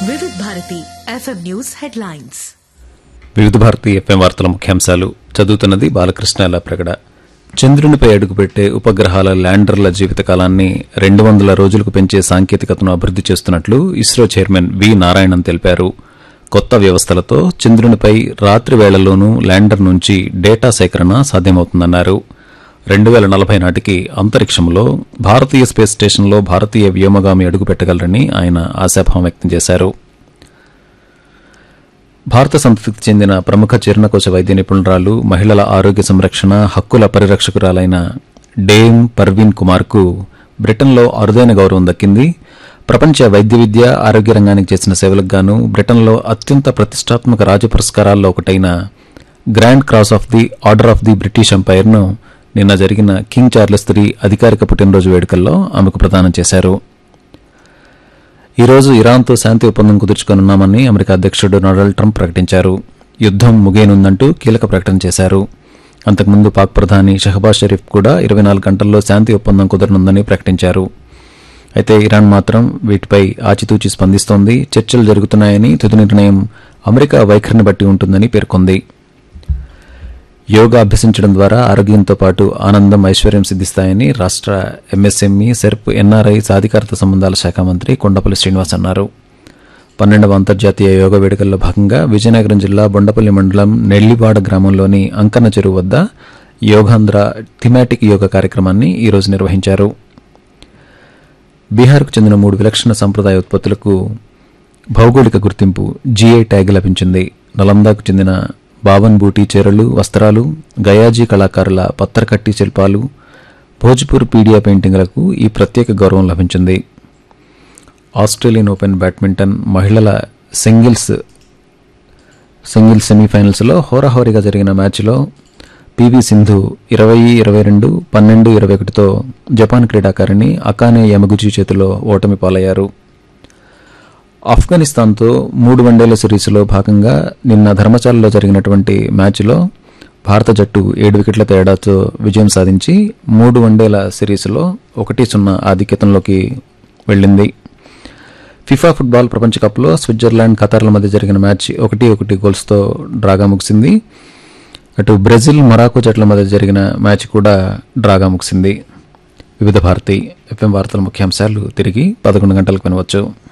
వివిధ Bharati FM news headlines వివిధ Bharati FM వార్తల ముఖ్యాంశాలు చదువుతున్నది బాలకృష్ణ ప్రగడ చంద్రునిపై అడుగుపెట్టే ఉపగ్రహాల ల్యాండర్ల జీవితకాలాన్ని రెండు వందల రోజులకు పెంచే సాంకేతికతను అభివృద్ది చేస్తున్నట్లు ఇస్రో చైర్మన్ వి నారాయణన్ తెలిపారు కొత్త వ్యవస్థలతో చంద్రునిపై రాత్రి వేళల్లోనూ ల్యాండర్ నుంచి డేటా సేకరణ సాధ్యమవుతుందన్నారు రెండు వేల నలభై నాటికి అంతరిక్షంలో భారతీయ స్పేస్ స్టేషన్లో భారతీయ వ్యోమగామి అడుగుపెట్టగలరని ఆయన ఆశాభావం వ్యక్తం చేశారు భారత సంతతికి చెందిన ప్రముఖ జీర్ణకోశ వైద్య నిపుణురాలు మహిళల ఆరోగ్య సంరక్షణ హక్కుల పరిరక్షకురాలైన డేమ్ పర్వీన్ కుమార్ కు బ్రిటన్లో అరుదైన గౌరవం దక్కింది ప్రపంచ వైద్య విద్య ఆరోగ్య రంగానికి చేసిన సేవలకు గాను బ్రిటన్లో అత్యంత ప్రతిష్టాత్మక రాజ పురస్కారాల్లో ఒకటైన Grand Cross of the Order of the British ఎంపైర్ను నిన్న జరిగిన కింగ్ చార్లెస్ త్రీ అధికారిక పుట్టినరోజు వేడుకల్లో ఆమెకు ప్రదానం చేశారు ఈ రోజు ఇరాన్తో శాంతి ఒప్పందం కుదుర్చుకోనున్నామని అమెరికా అధ్యక్షుడు డొనాల్డ్ ట్రంప్ ప్రకటించారు యుద్దం ముగియనుందంటూ కీలక ప్రకటన చేశారు అంతకుముందు పాక్ ప్రధాని షహబాజ్ షరీఫ్ కూడా ఇరవై నాలుగు గంటల్లో శాంతి ఒప్పందం కుదరనుందని ప్రకటించారు అయితే ఇరాన్ మాత్రం వీటిపై ఆచితూచి స్పందిస్తోంది చర్చలు జరుగుతున్నాయని తుది నిర్ణయం అమెరికా వైఖరిని బట్టి ఉంటుందని పేర్కొంది యోగా అభ్యసించడం ద్వారా ఆరోగ్యంతో పాటు ఆనందం ఐశ్వర్యం సిద్దిస్తాయని రాష్ట్ర ఎంఎస్ఎంఈ సెర్ప్ ఎన్ఆర్ఐ సాధికారత సంబంధాల శాఖ మంత్రి కొండపల్లి శ్రీనివాస్ అన్నారు పన్నెండవ అంతర్జాతీయ యోగా వేడుకల్లో భాగంగా విజయనగరం జిల్లా బొండపల్లి మండలం నెల్లివాడ గ్రామంలోని అంకన్న చెరువు వద్ద యోగాంధ్ర థిమాటిక్ యోగా కార్యక్రమాన్ని ఈ రోజు నిర్వహించారు బీహార్కు చెందిన మూడు విలక్షణ సంప్రదాయ ఉత్పత్తులకు భౌగోళిక గుర్తింపు జీఐ ట్యాగ్ లభించింది నలందాకు చెందిన బావన్ బూటీ చీరలు వస్త్రాలు గయాజీ కళాకారుల పత్తరకట్టి శిల్పాలు భోజ్పూర్ పీడియా పెయింటింగ్లకు ఈ ప్రత్యేక గౌరవం లభించింది ఆస్ట్రేలియన్ ఓపెన్ బ్యాడ్మింటన్ మహిళల సింగిల్స్ సింగిల్స్ సెమీఫైనల్స్లో హోరాహోరీగా జరిగిన మ్యాచ్లో పీవీ సింధు ఇరవై ఇరవై రెండు పన్నెండు ఇరవై ఒకటితో జపాన్ క్రీడాకారిణి అకానే యమగుచి చేతిలో ఓటమి పాలయ్యారు ఆఫ్ఘనిస్తాన్తో మూడు వన్డేల సిరీస్లో భాగంగా నిన్న ధర్మశాలలో జరిగినటువంటి మ్యాచ్లో భారత జట్టు ఏడు వికెట్ల తేడాతో విజయం సాధించి మూడు వన్డేల సిరీస్లో ఒకటి సున్నా ఆధిక్యతంలోకి వెళ్ళింది ఫిఫా ఫుట్బాల్ ప్రపంచ కప్లో స్విట్జర్లాండ్ ఖతార్ల మధ్య జరిగిన మ్యాచ్ ఒకటి ఒకటి గోల్స్తో డ్రాగా ముగిసింది అటు బ్రెజిల్ మొరాకో జట్ల మధ్య జరిగిన మ్యాచ్ కూడా డ్రాగా ముగిసింది వివిధ భారతి ఎఫ్ఎం వార్తల ముఖ్యాంశాలు తిరిగి పదకొండు గంటలకు వినవచ్చు